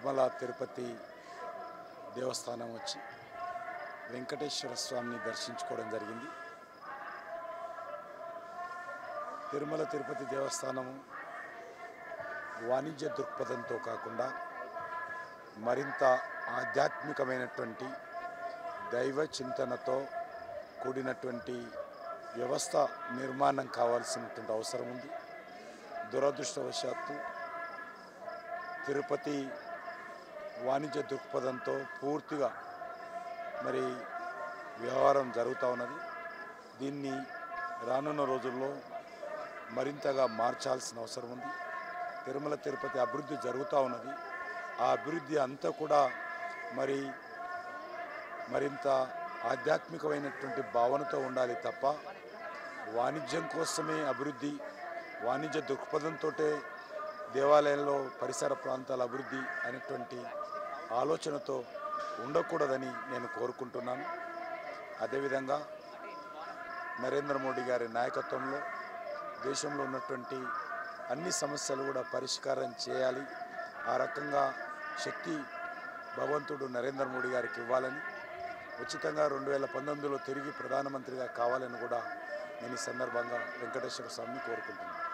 తిరుమల తిరుపతి దేవస్థానం వచ్చి వెంకటేశ్వర స్వామిని దర్శించుకోవడం జరిగింది తిరుమల తిరుపతి దేవస్థానము వాణిజ్య దృక్పథంతో కాకుండా మరింత ఆధ్యాత్మికమైనటువంటి దైవ చింతనతో కూడినటువంటి వ్యవస్థ నిర్మాణం కావాల్సినటువంటి అవసరం ఉంది దురదృష్టవశాత్తు తిరుపతి వాణిజ్య దృక్పథంతో పూర్తిగా మరి వ్యవహారం జరుగుతూ ఉన్నది దీన్ని రానున్న రోజుల్లో మరింతగా మార్చాల్సిన అవసరం ఉంది తిరుమల తిరుపతి అభివృద్ధి జరుగుతూ ఉన్నది ఆ అభివృద్ధి అంతా కూడా మరి మరింత ఆధ్యాత్మికమైనటువంటి భావనతో ఉండాలి తప్ప వాణిజ్యం కోసమే అభివృద్ధి వాణిజ్య దృక్పథంతో దేవాలయంలో పరిసర ప్రాంతాల అభివృద్ధి అనేటువంటి ఆలోచనతో ఉండకూడదని నేను కోరుకుంటున్నాను అదేవిధంగా నరేంద్ర మోడీ గారి నాయకత్వంలో దేశంలో ఉన్నటువంటి అన్ని సమస్యలు కూడా పరిష్కారం చేయాలి ఆ రకంగా శక్తి భగవంతుడు నరేంద్ర మోడీ గారికి ఇవ్వాలని ఉచితంగా రెండు వేల పంతొమ్మిదిలో తిరిగి ప్రధానమంత్రిగా కావాలని కూడా నేను ఈ సందర్భంగా వెంకటేశ్వర స్వామిని కోరుకుంటున్నాను